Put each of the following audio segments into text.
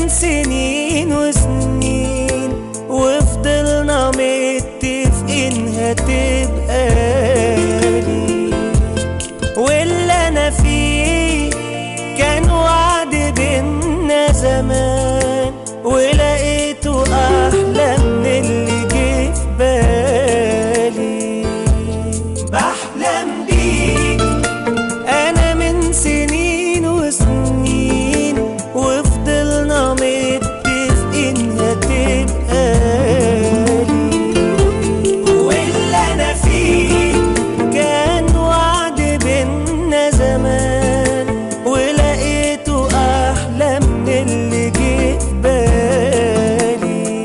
سنين وسنين وفضلنا متفقين هتبقى لي واللي انا فيه كان وعد بينا زمان ولقيته احلى من اللي جه في بالي بحلم بيك انا من سنين وسنين وفضلنا متفقين هتبقى لي واللي انا فيه كان وعد بينا زمان ولقيته احلى من اللي جه في بالي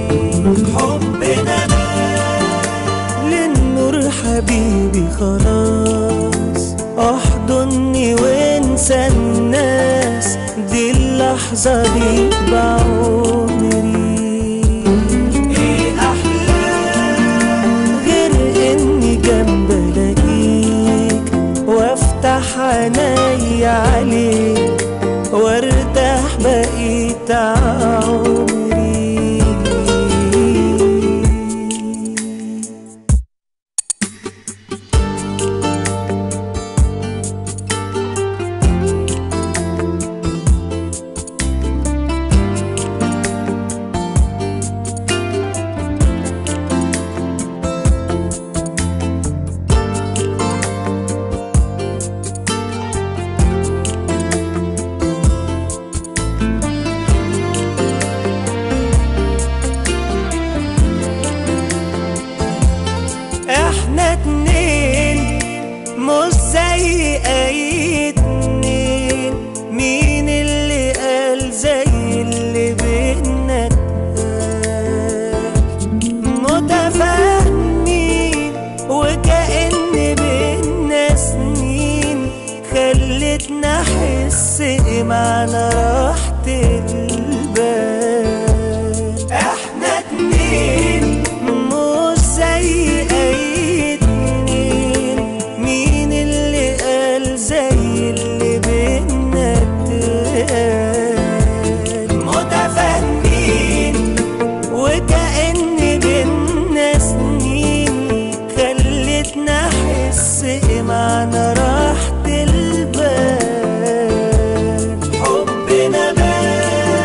حبنا للنور حبيبي خلاص احضني وانسى الناس دي اللحظة دي بعمري ايه احلى غير اني جنب الاقيك وافتح عيني عليك وارتاح بقيت عمري احنا اتنين مش زي اي اتنين مين اللي قال زي اللي بينا اتقال متفاهمين وكأن بينا سنين خلتنا احس معنى راحة البال احنا اتنين مش زي اي اتنين مين اللي قال زي اللي بينا اتقال متفاهمين وكأن بينا سنين خلتنا احس معنى راحة البال حبنا بان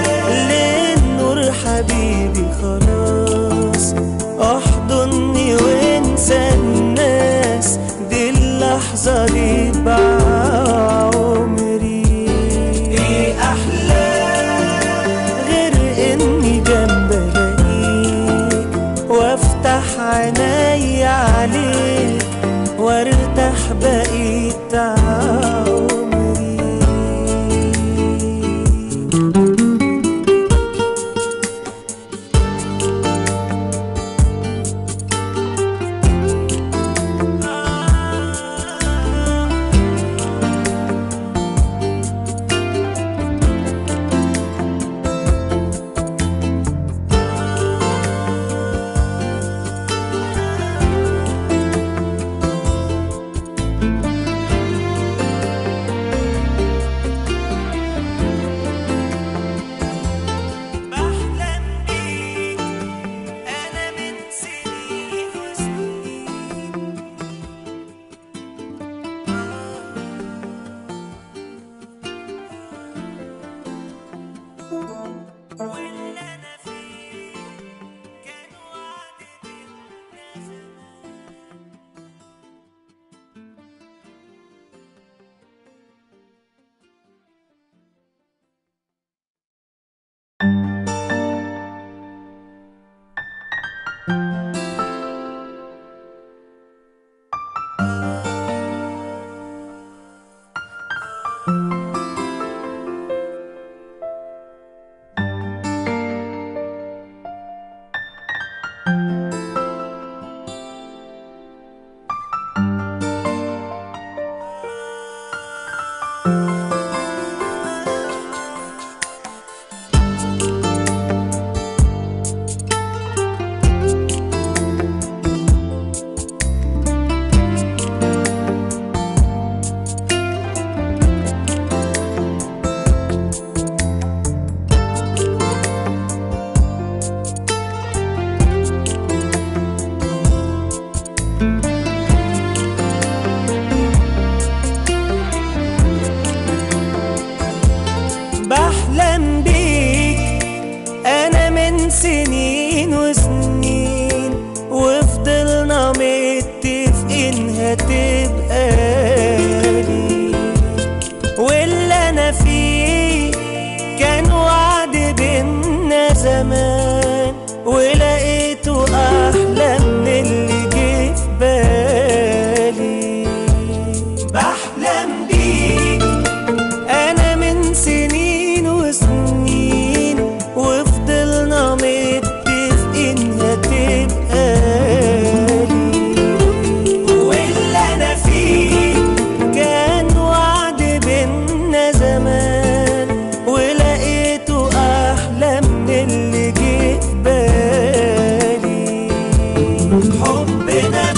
بحلم بيك انا من سنين وسنين وفضلنا متفقين هتبقى لي واللي انا فيه كان وعد بينا زمان ولقيته احلى من اللي جه في بالي بحلم بيك انا من سنين وسنين وفضلنا متفقين هتبقى لي واللي انا فيه كان وعد بينا زمان ولقيته احلى من اللي جه في بالي حبنا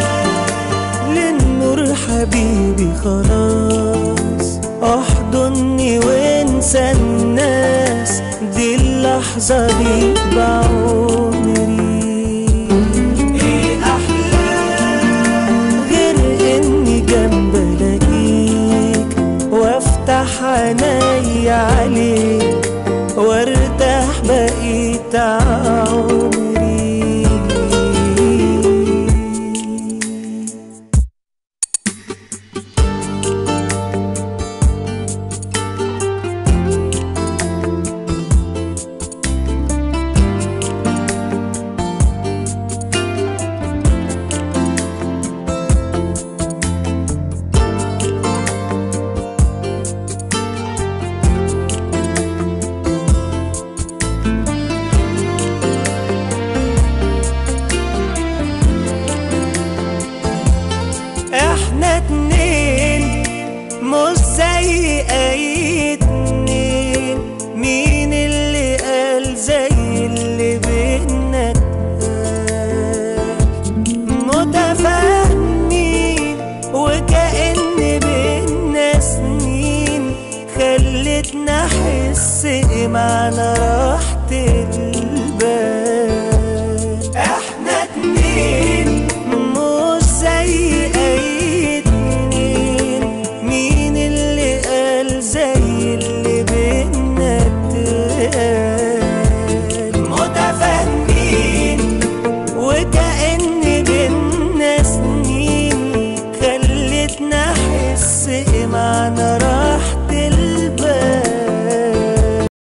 للنور حبيبي خلاص احضني وانسى الناس دي اللحظة دي بعمري ايه احلى غير اني جنب الاقيك وافتح عيني عليك وارتاح بقيت عمري احنا اتنين مش زي اي اتنين مين اللي قال زي اللي بينا اتقال متفاهمين وكأن بينا سنين خلتنا احس ايه معنى راحة